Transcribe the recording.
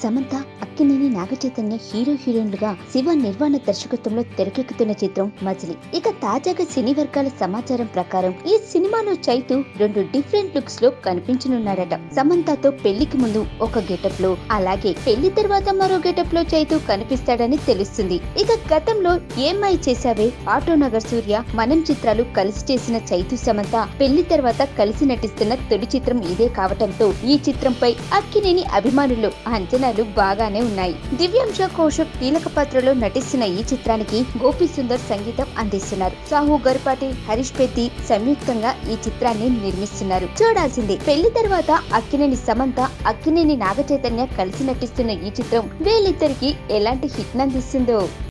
Samantha Akkineni Naga Chaitanya hero హీరోయిన్లుగా శివ నిర్వాణ దర్శకత్వంలో తెరకెక్కుతున్న చిత్రం మజిలీ ఇక తాజాగా సినీ వర్గాల సమాచారం ప్రకారం ఈ సినిమాలో చైతు రెండు డిఫరెంట్ లుక్స్ లో కనిపించనున్నాడట సమంతతో పెళ్లికి ముందు ఒక గెటప్ లో అలాగే పెళ్లి తర్వాత మరో గెటప్ లో చైతు కనిపిస్తాడని తెలుస్తుంది ఇక గతంలో ఏమై చేసావే ఆటో నగర్ సూర్య మనం చిత్రాలు కలిసి చేసిన చైతు సమంత పెళ్లి తర్వాత కలిసి నటిస్తున్న తొలి చిత్రం ఇదే కావటంతో ఈ చిత్రంపై అక్కినేని అభిమానులు అంచనాలు బాగానే ఉన్నాయి దివ్యాంశ కౌశక్ కీలక పాత్రలో నటిస్తున్న ఈ చిత్రానికి గోపి సుందర్ సంగీతం అందిస్తున్నారు సాహు గర్పాటి హరీష్ పెద్ది సంయుక్తంగా ఈ చిత్రాన్ని నిర్మిస్తున్నారు చూడాల్సిందే పెళ్లి తర్వాత అక్కినేని సమంత అక్కినేని నాగచైతన్య కలిసి నటిస్తున్న ఈ చిత్రం వీళ్ళిద్దరికి ఎలాంటి హిట్ నందిస్తుందో